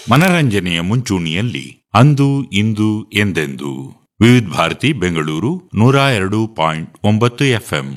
ಮನರಂಜನೆಯ ಮುಂಚೂಣಿಯಲ್ಲಿ ಅಂದು ಇಂದು ಎಂದೆಂದು ವಿವಿಧ ಭಾರತಿ ಬೆಂಗಳೂರು ನೂರ ಎರಡು ಪಾಯಿಂಟ್ ಒಂಬತ್ತು ಎಫ್ಎಂ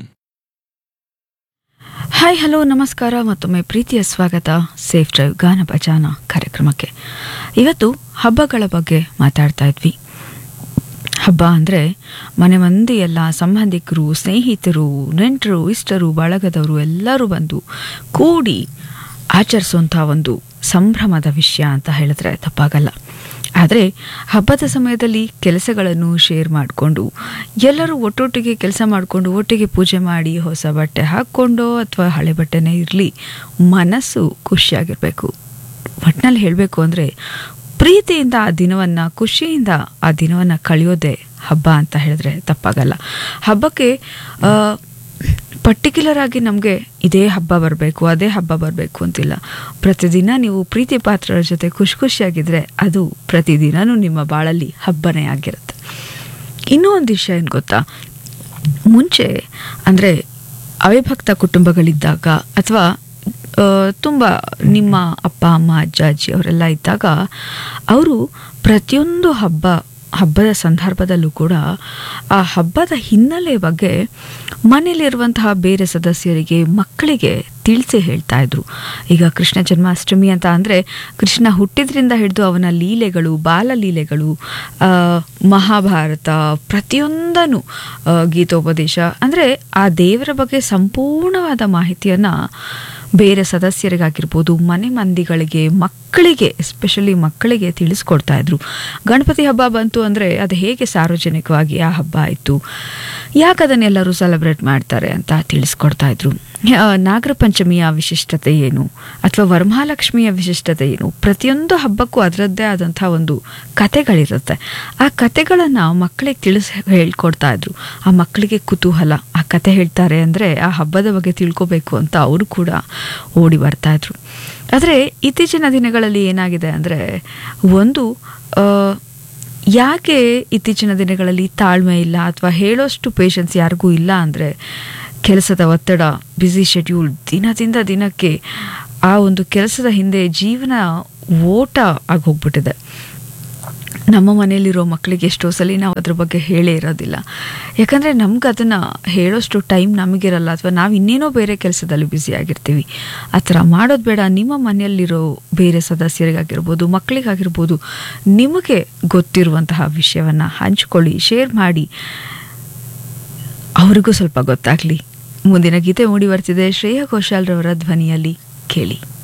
ಹಾಯ್ ಹಲೋ ನಮಸ್ಕಾರ ಮತ್ತೊಮ್ಮೆ ಪ್ರೀತಿಯ ಸ್ವಾಗತ ಸೇಫ್ ಡ್ರೈವ್ ಗಾನ ಭಜಾನ ಕಾರ್ಯಕ್ರಮಕ್ಕೆ ಇವತ್ತು ಹಬ್ಬಗಳ ಬಗ್ಗೆ ಮಾತಾಡ್ತಾ ಇದ್ವಿ ಹಬ್ಬ ಅಂದರೆ ಮನೆ ಮಂದಿ ಎಲ್ಲ ಸಂಬಂಧಿಕರು ಸ್ನೇಹಿತರು ನೆಂಟರು ಇಷ್ಟರು ಬಳಗದವರು ಎಲ್ಲರೂ ಬಂದು ಕೂಡಿ ಆಚರಿಸುವಂಥ ಒಂದು ಸಂಭ್ರಮದ ವಿಷಯ ಅಂತ ಹೇಳಿದ್ರೆ ತಪ್ಪಾಗಲ್ಲ ಆದರೆ ಹಬ್ಬದ ಸಮಯದಲ್ಲಿ ಕೆಲಸಗಳನ್ನು ಶೇರ್ ಮಾಡಿಕೊಂಡು ಎಲ್ಲರೂ ಒಟ್ಟೊಟ್ಟಿಗೆ ಕೆಲಸ ಮಾಡಿಕೊಂಡು ಒಟ್ಟಿಗೆ ಪೂಜೆ ಮಾಡಿ ಹೊಸ ಬಟ್ಟೆ ಹಾಕ್ಕೊಂಡೋ ಅಥವಾ ಹಳೆ ಬಟ್ಟೆನೇ ಇರಲಿ ಮನಸ್ಸು ಖುಷಿಯಾಗಿರಬೇಕು ಒಟ್ಟಿನಲ್ಲಿ ಹೇಳಬೇಕು ಅಂದರೆ ಪ್ರೀತಿಯಿಂದ ಆ ದಿನವನ್ನು ಖುಷಿಯಿಂದ ಆ ದಿನವನ್ನು ಕಳೆಯೋದೇ ಹಬ್ಬ ಅಂತ ಹೇಳಿದ್ರೆ ತಪ್ಪಾಗಲ್ಲ ಹಬ್ಬಕ್ಕೆ ಪರ್ಟಿಕ್ಯುಲರ್ ಆಗಿ ನಮಗೆ ಇದೇ ಹಬ್ಬ ಬರಬೇಕು ಅದೇ ಹಬ್ಬ ಬರಬೇಕು ಅಂತಿಲ್ಲ ಪ್ರತಿದಿನ ನೀವು ಪ್ರೀತಿ ಪಾತ್ರರ ಜೊತೆ ಖುಷಿ ಖುಷಿಯಾಗಿದ್ದರೆ ಅದು ಪ್ರತಿದಿನವೂ ನಿಮ್ಮ ಬಾಳಲ್ಲಿ ಹಬ್ಬನೇ ಆಗಿರುತ್ತೆ ಇನ್ನೂ ಒಂದು ವಿಷಯ ಏನು ಗೊತ್ತಾ ಮುಂಚೆ ಅಂದರೆ ಅವಿಭಕ್ತ ಕುಟುಂಬಗಳಿದ್ದಾಗ ಅಥವಾ ತುಂಬ ನಿಮ್ಮ ಅಪ್ಪ ಅಮ್ಮ ಅಜ್ಜ ಅಜ್ಜಿ ಅವರೆಲ್ಲ ಇದ್ದಾಗ ಅವರು ಪ್ರತಿಯೊಂದು ಹಬ್ಬ ಹಬ್ಬದ ಸಂದರ್ಭದಲ್ಲೂ ಕೂಡ ಆ ಹಬ್ಬದ ಹಿನ್ನೆಲೆ ಬಗ್ಗೆ ಮನೇಲಿರುವಂತಹ ಬೇರೆ ಸದಸ್ಯರಿಗೆ ಮಕ್ಕಳಿಗೆ ತಿಳಿಸಿ ಹೇಳ್ತಾ ಇದ್ರು ಈಗ ಕೃಷ್ಣ ಜನ್ಮಾಷ್ಟಮಿ ಅಂತ ಅಂದರೆ ಕೃಷ್ಣ ಹುಟ್ಟಿದ್ರಿಂದ ಹಿಡಿದು ಅವನ ಲೀಲೆಗಳು ಬಾಲಲೀಲೆಗಳು ಮಹಾಭಾರತ ಪ್ರತಿಯೊಂದನ್ನು ಗೀತೋಪದೇಶ ಅಂದರೆ ಆ ದೇವರ ಬಗ್ಗೆ ಸಂಪೂರ್ಣವಾದ ಮಾಹಿತಿಯನ್ನು ಬೇರೆ ಸದಸ್ಯರಿಗಾಗಿರ್ಬೋದು ಮನೆ ಮಂದಿಗಳಿಗೆ ಮಕ್ಕಳಿಗೆ ಎಸ್ಪೆಷಲಿ ಮಕ್ಕಳಿಗೆ ತಿಳಿಸ್ಕೊಡ್ತಾ ಇದ್ರು ಗಣಪತಿ ಹಬ್ಬ ಬಂತು ಅಂದರೆ ಅದು ಹೇಗೆ ಸಾರ್ವಜನಿಕವಾಗಿ ಆ ಹಬ್ಬ ಆಯಿತು ಯಾಕೆ ಅದನ್ನೆಲ್ಲರೂ ಸೆಲೆಬ್ರೇಟ್ ಮಾಡ್ತಾರೆ ಅಂತ ತಿಳಿಸ್ಕೊಡ್ತಾ ಇದ್ರು ನಾಗರ ಪಂಚಮಿಯ ವಿಶಿಷ್ಟತೆ ಏನು ಅಥವಾ ವರಮಹಾಲಕ್ಷ್ಮಿಯ ವಿಶಿಷ್ಟತೆ ಏನು ಪ್ರತಿಯೊಂದು ಹಬ್ಬಕ್ಕೂ ಅದರದ್ದೇ ಆದಂಥ ಒಂದು ಕತೆಗಳಿರುತ್ತೆ ಆ ಕತೆಗಳನ್ನು ಮಕ್ಕಳಿಗೆ ತಿಳಿಸ್ ಹೇಳ್ಕೊಡ್ತಾ ಇದ್ರು ಆ ಮಕ್ಕಳಿಗೆ ಕುತೂಹಲ ಆ ಕತೆ ಹೇಳ್ತಾರೆ ಅಂದರೆ ಆ ಹಬ್ಬದ ಬಗ್ಗೆ ತಿಳ್ಕೊಬೇಕು ಅಂತ ಅವರು ಕೂಡ ಓಡಿ ಬರ್ತಾ ಇದ್ರು ಆದರೆ ಇತ್ತೀಚಿನ ದಿನಗಳಲ್ಲಿ ಏನಾಗಿದೆ ಅಂದರೆ ಒಂದು ಯಾಕೆ ಇತ್ತೀಚಿನ ದಿನಗಳಲ್ಲಿ ತಾಳ್ಮೆ ಇಲ್ಲ ಅಥವಾ ಹೇಳೋಷ್ಟು ಪೇಷನ್ಸ್ ಯಾರಿಗೂ ಇಲ್ಲ ಅಂದರೆ ಕೆಲಸದ ಒತ್ತಡ ಬ್ಯುಸಿ ಶೆಡ್ಯೂಲ್ ದಿನದಿಂದ ದಿನಕ್ಕೆ ಆ ಒಂದು ಕೆಲಸದ ಹಿಂದೆ ಜೀವನ ಓಟ ಆಗೋಗ್ಬಿಟ್ಟಿದೆ ನಮ್ಮ ಮನೆಯಲ್ಲಿರೋ ಮಕ್ಕಳಿಗೆ ಎಷ್ಟೋ ಸಲ ನಾವು ಅದ್ರ ಬಗ್ಗೆ ಹೇಳೇ ಇರೋದಿಲ್ಲ ಯಾಕಂದರೆ ನಮ್ಗೆ ಅದನ್ನು ಹೇಳೋಷ್ಟು ಟೈಮ್ ನಮಗಿರಲ್ಲ ಅಥವಾ ನಾವು ಇನ್ನೇನೋ ಬೇರೆ ಕೆಲಸದಲ್ಲಿ ಬ್ಯುಸಿ ಆಗಿರ್ತೀವಿ ಆ ಥರ ಮಾಡೋದು ಬೇಡ ನಿಮ್ಮ ಮನೆಯಲ್ಲಿರೋ ಬೇರೆ ಸದಸ್ಯರಿಗಾಗಿರ್ಬೋದು ಮಕ್ಕಳಿಗಾಗಿರ್ಬೋದು ನಿಮಗೆ ಗೊತ್ತಿರುವಂತಹ ವಿಷಯವನ್ನು ಹಂಚ್ಕೊಳ್ಳಿ ಶೇರ್ ಮಾಡಿ ಅವ್ರಿಗೂ ಸ್ವಲ್ಪ ಗೊತ್ತಾಗಲಿ ಮುಂದಿನ ಗೀತೆ ಮೂಡಿ ಬರ್ತಿದೆ ಶ್ರೇಯಾ ಘೋಷಾಲ್ರವರ ಧ್ವನಿಯಲ್ಲಿ ಕೇಳಿ